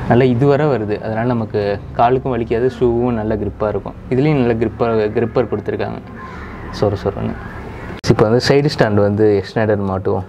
நல்லா இதுவரை வருது அதனால் நமக்கு காலுக்கும் வலிக்காது ஷூவும் நல்ல grip-ஆ இருக்கும் இதுலேயும் நல்ல gripper gripper கொடுத்துருக்காங்க சொர சொரன்னு இப்போ வந்து சைடு ஸ்டாண்ட் வந்து எக்ஸ்டேண்டர் மாட்டுவோம்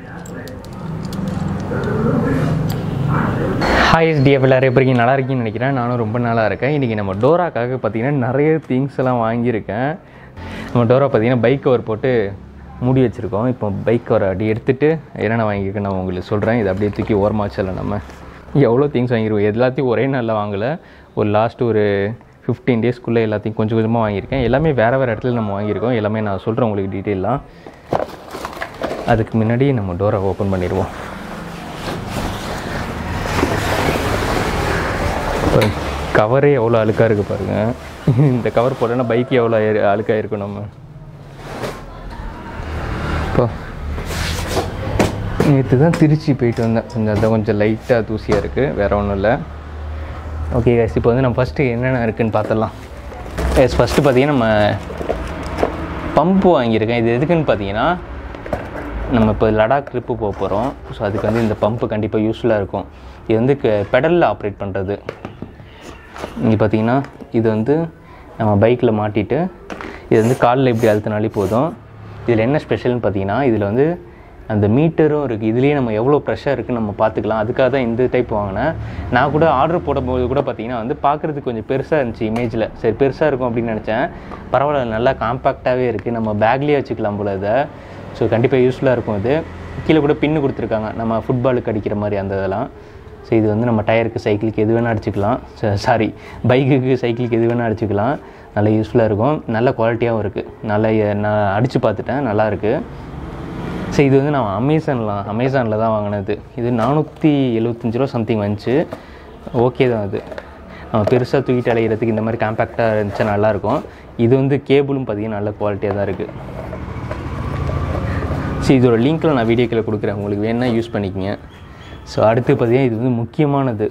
ஹாய் டிஎஃப் எல்லாரும் எப்படி இருக்கீங்க நல்லா இருக்கீங்கன்னு நினைக்கிறேன் நானும் ரொம்ப நாளாக இருக்கேன் இன்றைக்கி நம்ம டோராக்காக பார்த்தீங்கன்னா நிறைய திங்ஸ் எல்லாம் வாங்கியிருக்கேன் நம்ம டோரா பார்த்தீங்கன்னா பைக் கவர் போட்டு மூடி வச்சுருக்கோம் இப்போ பைக் கவர் அப்படி எடுத்துகிட்டு என்னென்ன வாங்கியிருக்கேன் நான் உங்களுக்கு சொல்கிறேன் இது அப்படியே தூக்கி ஓரமாக வச்சிடலாம் நம்ம எவ்வளோ திங்ஸ் வாங்கியிருக்கோம் எல்லாத்தையும் ஒரே நாளில் வாங்கலை ஒரு லாஸ்ட் ஒரு ஃபிஃப்டீன் டேஸ்க்குள்ளே எல்லாத்தையும் கொஞ்சம் கொஞ்சமாக வாங்கியிருக்கேன் எல்லாமே வேறு வேறு இடத்துல நம்ம வாங்கியிருக்கோம் எல்லாமே நான் சொல்கிறேன் உங்களுக்கு டீட்டெயிலாக அதுக்கு முன்னாடி நம்ம டோரை ஓப்பன் பண்ணிடுவோம் கவரே எவ்வளோ அழுக்காக இருக்குது பாருங்கள் இந்த கவர் போட்டோன்னா பைக்கு எவ்வளோ அழுக்காக இருக்கும் நம்ம இப்போ நேற்று தான் திருச்சி போயிட்டு வந்தேன் கொஞ்சம் அதான் கொஞ்சம் லைட்டாக தூசியாக இருக்குது வேறு ஒன்றும் இல்லை ஓகே கைஸ் இப்போ வந்து நம்ம ஃபஸ்ட்டு என்னென்ன இருக்குதுன்னு பார்த்துடலாம் எஸ் ஃபஸ்ட்டு பார்த்தீங்கன்னா நம்ம பம்பு வாங்கியிருக்கேன் இது எதுக்குன்னு பார்த்தீங்கன்னா நம்ம இப்போ லடாக் ட்ரிப்பு போக போகிறோம் ஸோ அதுக்கு வந்து இந்த பம்பு கண்டிப்பாக யூஸ்ஃபுல்லாக இருக்கும் இது வந்து பெடலில் ஆப்ரேட் பண்ணுறது இங்கே பார்த்தீங்கன்னா இது வந்து நம்ம பைக்கில் மாட்டிட்டு இது வந்து காலில் இப்படி அழுத்தினாலே போதும் இதில் என்ன ஸ்பெஷல்னு பார்த்தீங்கன்னா இதில் வந்து அந்த மீட்டரும் இருக்குது இதுலேயே நம்ம எவ்வளோ ப்ரெஷர் இருக்குன்னு நம்ம பார்த்துக்கலாம் அதுக்காக தான் இந்த டைப் வாங்கினேன் நான் கூட ஆர்டர் போடும்போது கூட பார்த்தீங்கன்னா வந்து பார்க்குறதுக்கு கொஞ்சம் பெருசாக இருந்துச்சு இமேஜில் சரி பெருசாக இருக்கும் அப்படின்னு நினச்சேன் பரவாயில்ல நல்லா காம்பேக்டாகவே இருக்குது நம்ம பேக்லேயே வச்சுக்கலாம் போல இதை ஸோ கண்டிப்பாக யூஸ்ஃபுல்லாக இருக்கும் இது கீழே கூட பின்னு கொடுத்துருக்காங்க நம்ம ஃபுட்பாலுக்கு அடிக்கிற மாதிரி அந்த இதெல்லாம் ஸோ இது வந்து நம்ம டயருக்கு சைக்கிளுக்கு எது வேணால் அடிச்சுக்கலாம் சாரி பைக்குக்கு சைக்கிளுக்கு எது வேணால் அடிச்சுக்கலாம் நல்ல யூஸ்ஃபுல்லாக இருக்கும் நல்ல குவாலிட்டியாகவும் இருக்குது நல்ல நான் அடித்து பார்த்துட்டேன் நல்லா இருக்குது ஸோ இது வந்து நான் அமேசானில் அமேசானில் தான் வாங்கினது இது நானூற்றி எழுபத்தஞ்சு ரூபா சம்திங் வந்துச்சு ஓகே தான் அது நம்ம பெருசாக தூக்கிட்டு அலைகிறதுக்கு இந்த மாதிரி காம்பேக்டாக இருந்துச்சா நல்லாயிருக்கும் இது வந்து கேபிளும் பார்த்தீங்கன்னா நல்ல குவாலிட்டியாக தான் இருக்குது ஸோ இதோட லிங்க்கில் நான் வீடியோக்கில் கொடுக்குறேன் உங்களுக்கு வேணா யூஸ் பண்ணிக்கங்க ஸோ அடுத்து பார்த்தீங்கன்னா இது வந்து முக்கியமானது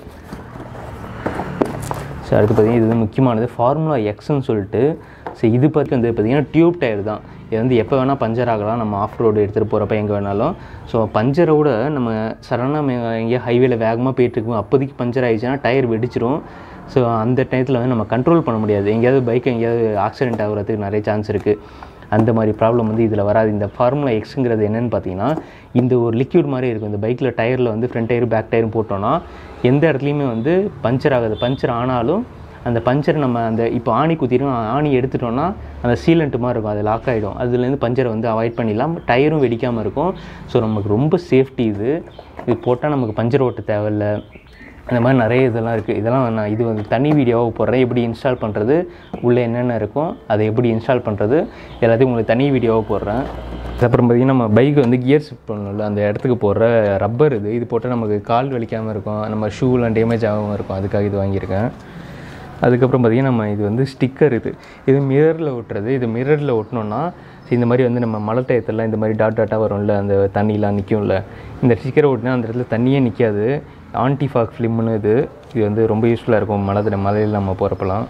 ஸோ அடுத்து பார்த்தீங்கன்னா இது வந்து முக்கியமானது ஃபார்முலா எக்ஸ்ன்னு சொல்லிட்டு ஸோ இது பார்த்து வந்து பார்த்தீங்கன்னா டியூப் டயர் தான் இது வந்து எப்போ வேணால் பஞ்சர் ஆகலாம் நம்ம ஆஃப் ரோடு எடுத்துகிட்டு போகிறப்ப எங்கே வேணாலும் ஸோ பஞ்சரை விட நம்ம சடனாக எங்கேயோ ஹைவேல வேகமாக போயிட்டுருக்கோம் அப்போதைக்கு பஞ்சர் ஆகிடுச்சுன்னா டயர் வெடிச்சிரும் ஸோ அந்த டயத்தில் வந்து நம்ம கண்ட்ரோல் பண்ண முடியாது எங்கேயாவது பைக் எங்கேயாவது ஆக்சிடென்ட் ஆகுறதுக்கு நிறைய சான்ஸ் இருக்குது அந்த மாதிரி ப்ராப்ளம் வந்து இதில் வராது இந்த ஃபார்முலா எக்ஸுங்கிறது என்னென்னு பார்த்தீங்கன்னா இந்த ஒரு லிக்யூட் மாதிரி இருக்கும் இந்த பைக்கில் டயரில் வந்து ஃப்ரண்ட் டயர் பேக் டயரும் போட்டோன்னா எந்த இடத்துலையுமே வந்து பஞ்சர் ஆகாது பஞ்சர் ஆனாலும் அந்த பஞ்சர் நம்ம அந்த இப்போ ஆணி குத்திரும் ஆணி எடுத்துட்டோம்னா அந்த சீலண்ட் மாதிரி இருக்கும் அது லாக் ஆகிடும் அதுலேருந்து பஞ்சரை வந்து அவாய்ட் பண்ணிடலாம் டயரும் வெடிக்காமல் இருக்கும் ஸோ நமக்கு ரொம்ப சேஃப்டி இது இது போட்டால் நமக்கு பஞ்சர் ஓட்ட தேவையில்ல அந்த மாதிரி நிறைய இதெல்லாம் இருக்குது இதெல்லாம் நான் இது வந்து தனி வீடியோவாக போடுறேன் எப்படி இன்ஸ்டால் பண்ணுறது உள்ளே என்னென்ன இருக்கும் அதை எப்படி இன்ஸ்டால் பண்ணுறது எல்லாத்தையும் உங்களுக்கு தனி வீடியோவாக போடுறேன் அப்புறம் பார்த்திங்கன்னா நம்ம பைக் வந்து கியர் ஷிஃப்ட் பண்ணணும்ல அந்த இடத்துக்கு போடுற ரப்பர் இது இது போட்டால் நமக்கு கால் வலிக்காமல் இருக்கும் நம்ம ஷூலாம் டேமேஜ் ஆகாமல் இருக்கும் அதுக்காக இது வாங்கியிருக்கேன் அதுக்கப்புறம் பார்த்திங்கன்னா நம்ம இது வந்து ஸ்டிக்கர் இது இது மிரரில் ஒட்டுறது இது மிரரில் ஒட்டினோன்னா இந்த மாதிரி வந்து நம்ம மழை டயத்தெல்லாம் இந்த மாதிரி டாட் டாட்டாக வரும்ல அந்த தண்ணிலாம் நிற்கும்ல இந்த ஸ்டிக்கரை ஒட்டினா அந்த இடத்துல தண்ணியே நிற்காது ஆன்டிஃபாக் ஃபிலிம்னு இது இது வந்து ரொம்ப யூஸ்ஃபுல்லாக இருக்கும் மழை மலையில் நம்ம போகிறப்பலாம்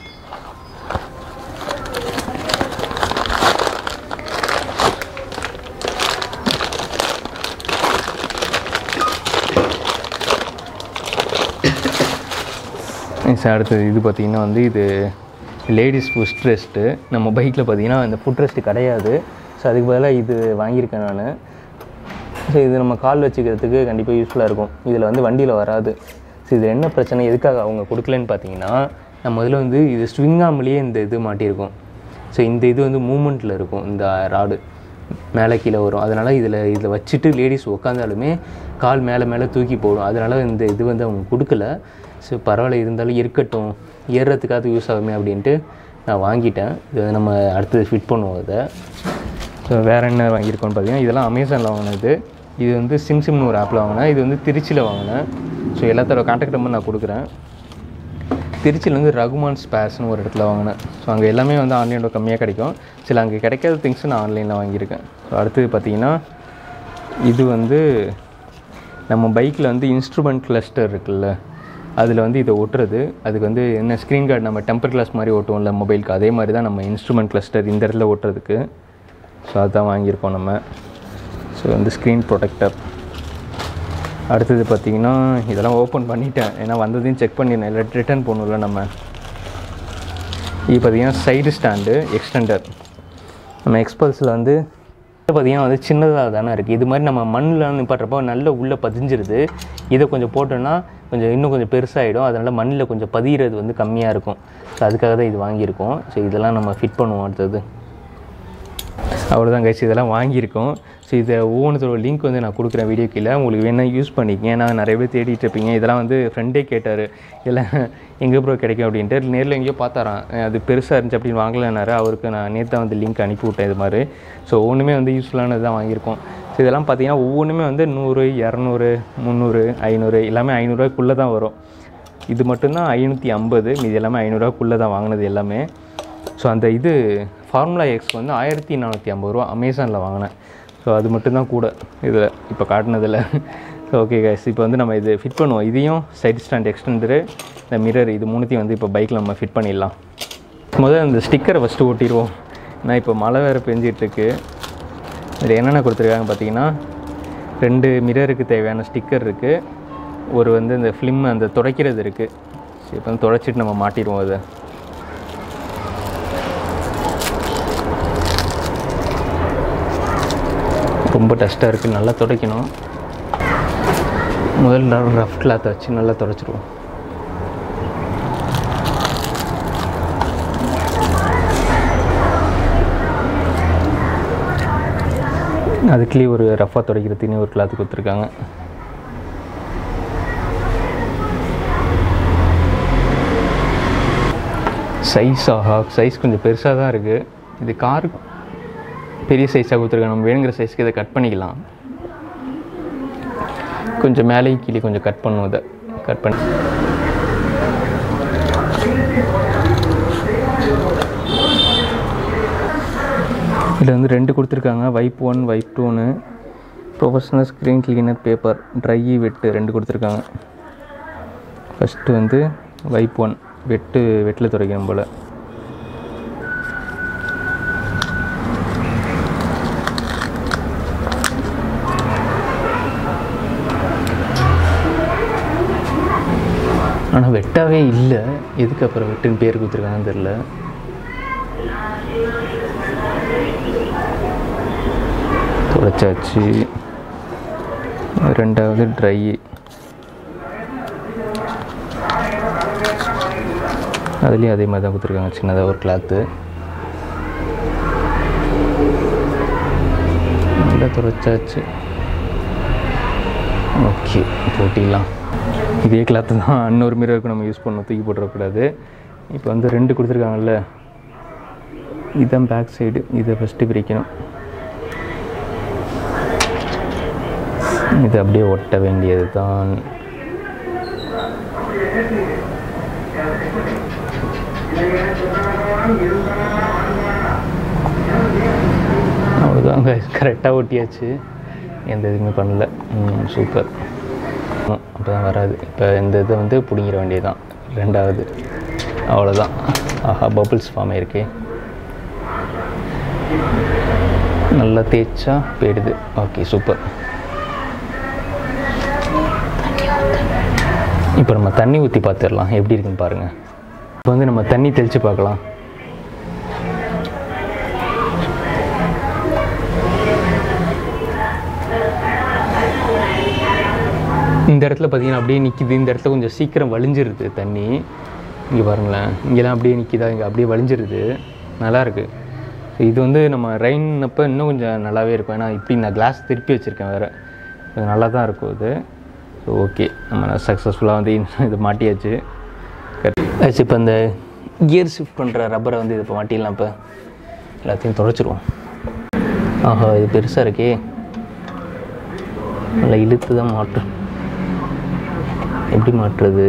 அடுத்தது இது பார்த்திங்கன்னா வந்து இது லேடிஸ் ஃபுட் ரெஸ்ட்டு நம்ம பைக்கில் பார்த்திங்கன்னா இந்த ஃபுட் ரெஸ்ட்டு கிடையாது ஸோ அதுக்கு பதிலாக இது வாங்கியிருக்கேன் நான் ஸோ இது நம்ம கால் வச்சுக்கிறதுக்கு கண்டிப்பாக யூஸ்ஃபுல்லாக இருக்கும் இதில் வந்து வண்டியில் வராது ஸோ இது என்ன பிரச்சனை எதுக்காக அவங்க கொடுக்கலன்னு பார்த்தீங்கன்னா நம்ம முதல்ல வந்து இது ஸ்விங்காமலேயே இந்த இது மாட்டியிருக்கும் ஸோ இந்த இது வந்து மூமெண்ட்டில் இருக்கும் இந்த ராடு மேலே கீழே வரும் அதனால் இதில் இதில் வச்சுட்டு லேடிஸ் உட்காந்தாலுமே கால் மேலே மேலே தூக்கி போடும் அதனால் இந்த இது வந்து அவங்க கொடுக்கல ஸோ பரவாயில்ல இருந்தாலும் இருக்கட்டும் ஏறுறதுக்காக யூஸ் ஆகுமே அப்படின்ட்டு நான் வாங்கிட்டேன் இது வந்து நம்ம அடுத்தது ஃபிட் பண்ணுவோம் அதை ஸோ வேறு என்ன வாங்கியிருக்கோன்னு பார்த்தீங்கன்னா இதெல்லாம் அமேசானில் வாங்கினது இது வந்து சிம் சிம்னு ஒரு ஆப்பில் வாங்கினேன் இது வந்து திருச்சியில் வாங்கினேன் ஸோ எல்லாத்தோட கான்டாக்ட் நம்பர் நான் கொடுக்குறேன் திருச்சியில் வந்து ரகுமான் ஸ்பேஸ்னு ஒரு இடத்துல வாங்கினேன் ஸோ அங்கே எல்லாமே வந்து ஆன்லைனில் கம்மியாக கிடைக்கும் சில அங்கே கிடைக்காத திங்ஸ் நான் ஆன்லைனில் வாங்கியிருக்கேன் ஸோ அடுத்தது பார்த்திங்கன்னா இது வந்து நம்ம பைக்கில் வந்து இன்ஸ்ட்ருமெண்ட் கிளஸ்டர் இருக்குல்ல அதில் வந்து இதை ஒட்டுறது அதுக்கு வந்து என்ன ஸ்க்ரீன் கார்டு நம்ம டெம்பர் கிளாஸ் மாதிரி ஓட்டுவோம்ல மொபைலுக்கு அதே மாதிரி தான் நம்ம இன்ஸ்ட்ருமெண்ட் கிளஸ்டர் இந்த இடத்துல ஓட்டுறதுக்கு ஸோ அதுதான் வாங்கியிருக்கோம் நம்ம ஸோ வந்து ஸ்க்ரீன் ப்ரொடெக்டர் அடுத்தது பார்த்தீங்கன்னா இதெல்லாம் ஓப்பன் பண்ணிட்டேன் ஏன்னா வந்ததையும் செக் பண்ணிடணும் ரிட்டர்ன் பண்ணணும்ல நம்ம இது பார்த்தீங்கன்னா சைடு ஸ்டாண்டு எக்ஸ்டெண்டர் நம்ம எக்ஸ்பல்ஸில் வந்து பார்த்தீங்கன்னா வந்து சின்னதாக தானே இருக்குது இது மாதிரி நம்ம மண்ணில் நிப்பாட்டுறப்போ நல்ல உள்ளே பதிஞ்சிருது இதை கொஞ்சம் போட்டோன்னா கொஞ்சம் இன்னும் கொஞ்சம் பெருசாகிடும் அதனால் மண்ணில் கொஞ்சம் பதிகிறது வந்து கம்மியாக இருக்கும் ஸோ அதுக்காக தான் இது வாங்கியிருக்கோம் ஸோ இதெல்லாம் நம்ம ஃபிட் பண்ணுவோம் அடுத்தது அவ்வளோதான் கைஸ் இதெல்லாம் வாங்கியிருக்கோம் ஸோ இதை ஒவ்வொன்றத்தோட லிங்க் வந்து நான் கொடுக்குறேன் வீடியோ கீழே உங்களுக்கு வேணால் யூஸ் பண்ணிக்கங்க ஏன்னா நிறைய பேர் தேடிட்டு இருப்பீங்க இதெல்லாம் வந்து ஃப்ரெண்டே கேட்டார் இதெல்லாம் எங்கே ப்ரோ கிடைக்கும் அப்படின்ட்டு நேரில் எங்கேயோ பார்த்தாராம் அது பெருசாக இருந்துச்சு அப்படின்னு வாங்கலைன்னாரு அவருக்கு நான் நேற்று தான் வந்து லிங்க் அனுப்பி விட்டேன் இது மாதிரி ஸோ ஒவ்வொன்றுமே வந்து யூஸ்ஃபுல்லானது தான் வாங்கியிருக்கோம் ஸோ இதெல்லாம் பார்த்தீங்கன்னா ஒவ்வொன்றுமே வந்து நூறு இரநூறு முந்நூறு ஐநூறு எல்லாமே ஐநூறுரூவாய்க்குள்ளே தான் வரும் இது மட்டும்தான் ஐநூற்றி ஐம்பது மீதி எல்லாமே ஐநூறுரூவாக்குள்ளே தான் வாங்கினது எல்லாமே ஸோ அந்த இது ஃபார்முலா எக்ஸ் வந்து ஆயிரத்தி நானூற்றி ஐம்பது ரூபா அமேசானில் வாங்கினேன் ஸோ அது மட்டும்தான் கூட இதில் இப்போ காட்டினதில் ஓகே கைஸ் இப்போ வந்து நம்ம இது ஃபிட் பண்ணுவோம் இதையும் சைடு ஸ்டாண்ட் எக்ஸ்டெண்டரு இந்த மிரர் இது மூணுத்தையும் வந்து இப்போ பைக்கில் நம்ம ஃபிட் பண்ணிடலாம் முதல்ல இந்த ஸ்டிக்கரை ஃபஸ்ட்டு ஒட்டிடுவோம் நான் இப்போ மழை வேறு பெஞ்சிட்ருக்கு இதில் என்னென்ன கொடுத்துருக்காங்க பார்த்தீங்கன்னா ரெண்டு மிரருக்கு தேவையான ஸ்டிக்கர் இருக்குது ஒரு வந்து இந்த ஃபிலிம் அந்த துடைக்கிறது இருக்குது சரி இப்போ வந்து துடைச்சிட்டு நம்ம மாட்டிடுவோம் அதை ரொம்ப டஸ்ட்டாக இருக்குது நல்லா துடைக்கணும் முதல்ல ரஃப் கிளாத்தை வச்சு நல்லா துடைச்சிருவோம் அதுக்குள்ளேயே ஒரு ரஃபாக துடைக்கிறதுக்குன்னு ஒரு கிளாத்து கொடுத்துருக்காங்க சைஸ் ஆஹா சைஸ் கொஞ்சம் பெருசாக தான் இருக்குது இது காரு பெரிய சைஸாக கொடுத்துருக்காங்க நம்ம வேணுங்கிற சைஸ்க்கு இதை கட் பண்ணிக்கலாம் கொஞ்சம் மேலேயும் கீழே கொஞ்சம் கட் பண்ணுவோம் இதை கட் பண்ணி இதில் வந்து ரெண்டு கொடுத்துருக்காங்க வைப் ஒன் வைப் டூன்னு professional screen cleaner paper dry wet ரெண்டு கொடுத்துருக்காங்க ஃபஸ்ட்டு வந்து வைப் ஒன் வெட்டு வெட்டில் துடைக்கணும் போல் ஆனால் வெட்டாவே இல்லை எதுக்கு அப்புறம் வெட்டுன்னு பேர் கொடுத்துருக்காங்கன்னு தெரில துடைச்சாச்சு ரெண்டாவது ட்ரை அதுலேயும் அதே மாதிரி தான் கொடுத்துருக்காங்க சின்னதாக ஒரு கிளாத்து நல்லா துடைச்சாச்சு ஓகே போட்டிடலாம் இதே கிளாத்து தான் இன்னொரு மிரருக்கு நம்ம யூஸ் பண்ணணும் தூக்கி போட்டுறக்கூடாது இப்போ வந்து ரெண்டு கொடுத்துருக்காங்கல்ல இதுதான் பேக் சைடு இதை ஃபஸ்ட்டு பிரிக்கணும் இது அப்படியே ஒட்ட வேண்டியது தான் அவ்வளோதான் கரெக்டாக ஒட்டியாச்சு எந்த இதுவுமே பண்ணல சூப்பர் அப்போ தான் வராது இப்போ இந்த இதை வந்து பிடிங்கிற வேண்டியது தான் ரெண்டாவது அவ்வளோதான் ஆஹா பபுள்ஸ் ஃபார்ம் ஆயிருக்கே நல்லா தேய்ச்சா போயிடுது ஓகே சூப்பர் இப்போ நம்ம தண்ணி ஊற்றி பார்த்துடலாம் எப்படி இருக்குன்னு பாருங்கள் இப்போ வந்து நம்ம தண்ணி தெளித்து பார்க்கலாம் இந்த இடத்துல பார்த்தீங்கன்னா அப்படியே நிற்கிது இந்த இடத்துல கொஞ்சம் சீக்கிரம் வலிஞ்சிருது தண்ணி இங்கே பாருங்களேன் இங்கெல்லாம் அப்படியே நிற்கிதா இங்கே அப்படியே வலிஞ்சிருது நல்லா இருக்கு இது வந்து நம்ம ரெயின் அப்போ இன்னும் கொஞ்சம் நல்லாவே இருக்கும் ஏன்னா இப்படி நான் கிளாஸ் திருப்பி வச்சுருக்கேன் வேறு இது நல்லா தான் இருக்கும் இது ஸோ ஓகே நம்ம சக்ஸஸ்ஃபுல்லாக வந்து இது மாட்டியாச்சு ஆச்சு இப்போ இந்த கியர் ஷிஃப்ட் பண்ணுற ரப்பரை வந்து இது இப்போ மாட்டிடலாம் இப்போ எல்லாத்தையும் தொடச்சிருவோம் ஆஹா இது பெருசாக இருக்கே நல்லா இழுத்து தான் மாட்டும் எப்படி மாட்டுறது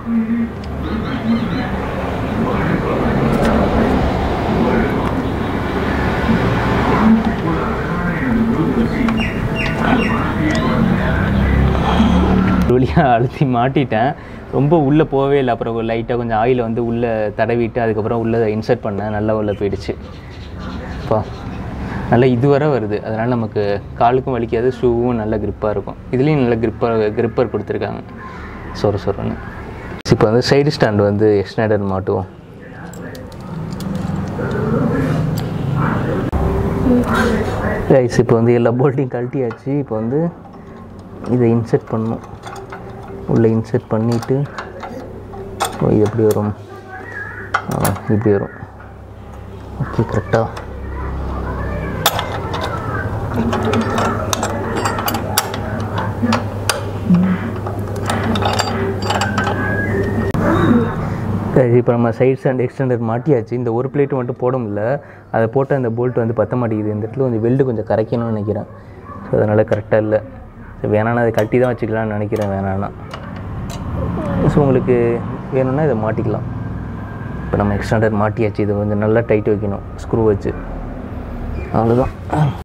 வழியாக அழுத்தி மாட்டிட்டேன் ரொம்ப உள்ளே போகவே இல்லை அப்புறம் லைட்டாக கொஞ்சம் ஆயில் வந்து உள்ளே தடவிட்டு அதுக்கப்புறம் உள்ளே இன்சர்ட் பண்ணேன் நல்லா உள்ளே போயிடுச்சு அப்பா நல்லா இதுவரை வருது அதனால் நமக்கு காலுக்கும் வலிக்காது ஷூவும் நல்ல grip-ஆ இருக்கும் இதுலேயும் நல்ல gripper gripper கொடுத்துருக்காங்க சொர சொரன்னு இப்போ வந்து சைடு ஸ்டாண்ட் வந்து எக்ஸ்டெண்டர் மாட்டுவோம் ரைஸ் இப்போ வந்து எல்லா போல்ட்டையும் கழட்டியாச்சு இப்போ வந்து இதை இன்செர்ட் பண்ணணும் உள்ளே இன்செர்ட் பண்ணிவிட்டு இது எப்படி வரும் ஆ, இப்படி வரும் ஓகே கரெக்டாக இப்போ நம்ம சைட் ஸ்டாண்ட் எக்ஸ்டெண்டர் மாட்டியாச்சு இந்த ஒரு பிளேட்டு மட்டும் போட முடியல அதை போட்டால் அந்த போல்ட் வந்து பத்த மாட்டேங்குது இந்த இடத்துல கொஞ்சம் வெல்டு கொஞ்சம் கரைக்கணும்னு நினைக்கிறேன் ஸோ அதனால் கரெக்டாக இல்லை ஸோ வேணான்னா அதை கட்டி தான் வச்சுக்கலாம்னு நினைக்கிறேன் வேணான்னா ஸோ உங்களுக்கு வேணும்னா இதை மாட்டிக்கலாம் இப்போ நம்ம எக்ஸ்டெண்டர் மாட்டியாச்சு இது கொஞ்சம் நல்லா டைட் வைக்கணும் ஸ்க்ரூ வச்சு அவ்வளோதான்